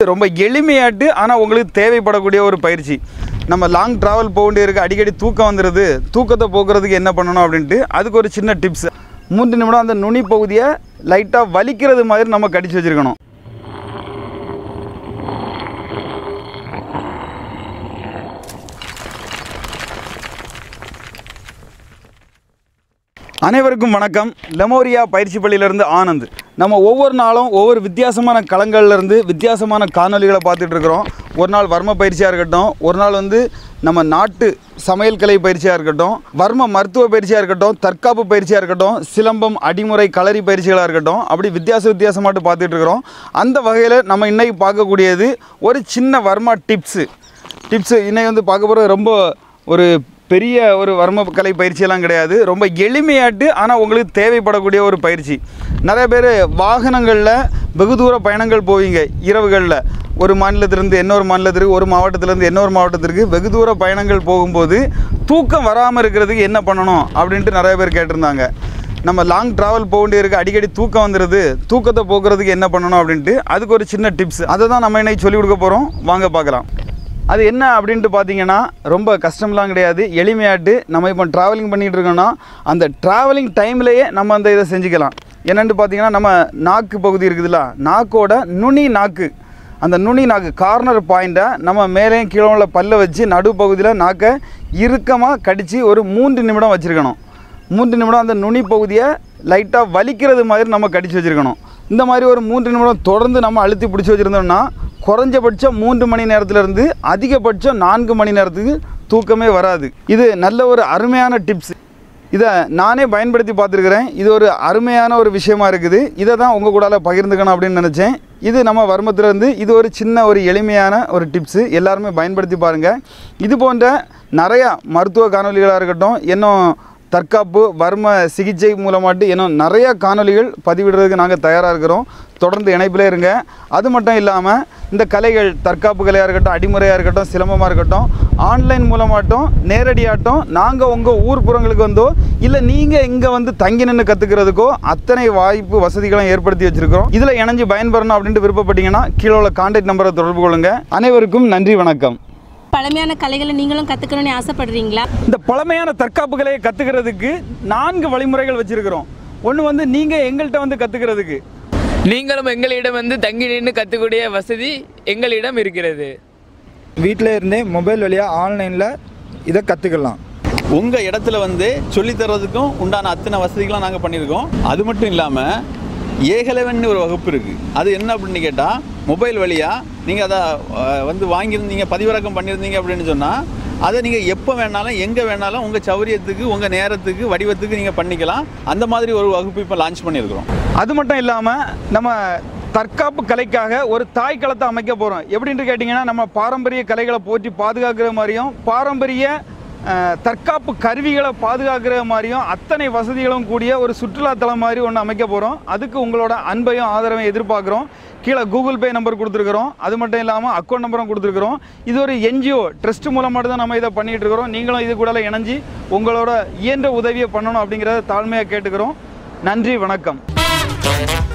ரொம்ப எளிமையாட்டு ஆனால் உங்களுக்கு தேவைப்படக்கூடிய ஒரு பயிற்சி நம்ம லாங் ட்ராவல் போக வேண்டியிருக்கு அடிக்கடி தூக்கம் வந்துடுது தூக்கத்தை போக்குறதுக்கு என்ன பண்ணணும் அப்படின்ட்டு அதுக்கு ஒரு சின்ன டிப்ஸ் மூன்று நிமிடம் அந்த நுனி பகுதியை லைட்டாக வலிக்கிறது மாதிரி நம்ம கடிச்சு வச்சுருக்கணும் அனைவருக்கும் வணக்கம் லெமோரியா பயிற்சி பள்ளியிலேருந்து ஆனந்த் நம்ம ஒவ்வொரு நாளும் ஒவ்வொரு வித்தியாசமான களங்கள்லேருந்து வித்தியாசமான காணொலிகளை பார்த்துட்டு இருக்கிறோம் ஒரு நாள் வர்ம பயிற்சியாக இருக்கட்டும் ஒரு நாள் வந்து நம்ம நாட்டு சமையல் கலை பயிற்சியாக இருக்கட்டும் வர்ம மருத்துவ பயிற்சியாக இருக்கட்டும் தற்காப்பு பயிற்சியாக இருக்கட்டும் சிலம்பம் அடிமுறை களரி பயிற்சிகளாக இருக்கட்டும் அப்படி வித்தியாச வித்தியாசமாட்டு பார்த்துட்டு இருக்கிறோம் அந்த வகையில் நம்ம இன்னைக்கு பார்க்கக்கூடியது ஒரு சின்ன வர்மா டிப்ஸு டிப்ஸு இன்னைக்கு வந்து பார்க்க போகிறது ரொம்ப ஒரு பெரிய ஒரு வர்ம கலை பயிற்சியெல்லாம் கிடையாது ரொம்ப எளிமையாட்டு ஆனால் உங்களுக்கு தேவைப்படக்கூடிய ஒரு பயிற்சி நிறைய பேர் வாகனங்களில் வெகு தூர பயணங்கள் போவீங்க இரவுகளில் ஒரு மாநிலத்திலேருந்து இன்னொரு மாநிலத்திற்கு ஒரு மாவட்டத்திலேருந்து இன்னொரு மாவட்டத்திற்கு வெகு தூர பயணங்கள் போகும்போது தூக்கம் வராமல் இருக்கிறதுக்கு என்ன பண்ணணும் அப்படின்ட்டு நிறைய பேர் கேட்டிருந்தாங்க நம்ம லாங் ட்ராவல் போக வேண்டியிருக்கு அடிக்கடி தூக்கம் வந்துடுது தூக்கத்தை போக்குறதுக்கு என்ன பண்ணணும் அப்படின்ட்டு அதுக்கு ஒரு சின்ன டிப்ஸ் அதை தான் நம்ம இன்னைக்கு சொல்லிக் கொடுக்க போகிறோம் வாங்க பார்க்கலாம் அது என்ன அப்படின்ட்டு பார்த்தீங்கன்னா ரொம்ப கஷ்டம்லாம் கிடையாது எளிமையாட்டு நம்ம இப்போ ட்ராவலிங் பண்ணிகிட்டு இருக்கோம்னா அந்த ட்ராவலிங் டைம்லேயே நம்ம அந்த இதை செஞ்சுக்கலாம் என்னென்னு பார்த்தீங்கன்னா நம்ம நாக்கு பகுதி இருக்குதுல்ல நாக்கோட நுனி நாக்கு அந்த நுனி நாக்கு கார்னர் பாயிண்ட்டை நம்ம மேலேயும் கீழே உள்ள பல்ல வச்சு நடு பகுதியில் நாக்கை இறுக்கமாக கடித்து ஒரு மூன்று நிமிடம் வச்சுருக்கணும் மூன்று நிமிடம் அந்த நுனி பகுதியை லைட்டாக வலிக்கிறது மாதிரி நம்ம கடிச்சு வச்சுருக்கணும் இந்த மாதிரி ஒரு மூன்று நிமிடம் தொடர்ந்து நம்ம அழுத்தி பிடிச்சி வச்சுருந்தோம்னா குறைஞ்சபட்சம் மூன்று மணி நேரத்துலேருந்து அதிகபட்சம் நான்கு மணி நேரத்துக்கு தூக்கமே வராது இது நல்ல ஒரு அருமையான டிப்ஸ் இதை நானே பயன்படுத்தி பார்த்துருக்குறேன் இது ஒரு அருமையான ஒரு விஷயமா இருக்குது இதை தான் உங்கள் கூடால பகிர்ந்துக்கணும் அப்படின்னு நினச்சேன் இது நம்ம வர்மத்திலேருந்து இது ஒரு சின்ன ஒரு எளிமையான ஒரு டிப்ஸு எல்லாருமே பயன்படுத்தி பாருங்கள் இது போன்ற நிறையா மருத்துவ காணொலிகளாக இருக்கட்டும் இன்னும் தற்காப்பு வர்ம சிகிச்சை மூலமாட்டு இன்னும் நிறைய காணொலிகள் பதிவிடுறதுக்கு நாங்கள் தயாராக இருக்கிறோம் தொடர்ந்து இணைப்பிலே இருங்க அது மட்டும் இல்லாமல் இந்த கலைகள் தற்காப்பு கலையாக இருக்கட்டும் அடிமுறையாக இருக்கட்டும் சிலம்பமாக இருக்கட்டும் ஆன்லைன் மூலமாட்டும் நேரடியாட்டும் நாங்கள் உங்கள் ஊர் புறங்களுக்கு வந்தோ இல்லை நீங்கள் இங்கே வந்து தங்கி நின்று கற்றுக்கிறதுக்கோ அத்தனை வாய்ப்பு வசதிகளும் ஏற்படுத்தி வச்சுருக்கிறோம் இதில் இணைஞ்சு பயன்பெறணும் அப்படின்ட்டு விருப்பப்பட்டீங்கன்னா கீழே உள்ள கான்டாக்ட் நம்பரை தொடர்பு கொள்ளுங்கள் அனைவருக்கும் நன்றி வணக்கம் பழமையான கலைகளை நீங்களும் கற்றுக்கணும்னு ஆசைப்படுறீங்களா இந்த பழமையான தற்காப்பு கலையை கற்றுக்கிறதுக்கு நான்கு வழிமுறைகள் வச்சுருக்கிறோம் ஒன்று வந்து நீங்கள் எங்கள்கிட்ட வந்து கற்றுக்கிறதுக்கு நீங்களும் எங்களிடம் வந்து தங்கி நின்று கற்றுக்கூடிய வசதி எங்களிடம் இருக்கிறது வீட்டில் இருந்தே மொபைல் வழியாக ஆன்லைனில் இதை கற்றுக்கலாம் உங்கள் இடத்துல வந்து சொல்லித் தர்றதுக்கும் உண்டான அத்தனை வசதிகளும் நாங்கள் பண்ணியிருக்கோம் அது மட்டும் இல்லாமல் ஏகலவன் ஒரு வகுப்பு இருக்குது அது என்ன அப்படின்னு கேட்டால் மொபைல் வழியாக நீங்கள் அதை அஹ், வந்து வாங்கியிருந்தீங்க பதிவிறக்கம் பண்ணியிருந்தீங்க அப்படின்னு சொன்னால் அதை நீங்கள் எப்போ வேணாலும் எங்கே வேணாலும் உங்கள் சௌரியத்துக்கு உங்கள் நேரத்துக்கு வடிவத்துக்கு நீங்கள் பண்ணிக்கலாம் அந்த மாதிரி ஒரு வகுப்பு இப்போ லான்ச் பண்ணியிருக்கிறோம் அது மட்டும் இல்லாமல் நம்ம தற்காப்பு கலைக்காக ஒரு தாய் களத்தை அமைக்க போகிறோம் எப்படின்னு கேட்டிங்கன்னா நம்ம பாரம்பரிய கலைகளை போற்றி பாதுகாக்கிற மாதிரியும் பாரம்பரிய அஹ், தற்காப்பு கருவிகளை பாதுகாக்கிற மாதிரியும் அத்தனை வசதிகளும் கூடிய ஒரு சுற்றுலாத்தலம் மாதிரி ஒன்று அமைக்க போகிறோம் அதுக்கு உங்களோட அன்பையும் ஆதரவையும் எதிர்பார்க்குறோம் கீழே கூகுள் பே நம்பர் கொடுத்துருக்குறோம் அது மட்டும் இல்லாமல் அக்கௌண்ட் நம்பரும் கொடுத்துருக்குறோம் இது ஒரு என்ஜிஓ ட்ரஸ்ட் மூலமாக தான் நம்ம இதை பண்ணிகிட்டு இருக்கிறோம் நீங்களும் இது கூட இணைஞ்சு உங்களோட இயன்ற உதவியை பண்ணணும் அப்படிங்கிறத தாழ்மையாக கேட்டுக்கிறோம் நன்றி வணக்கம்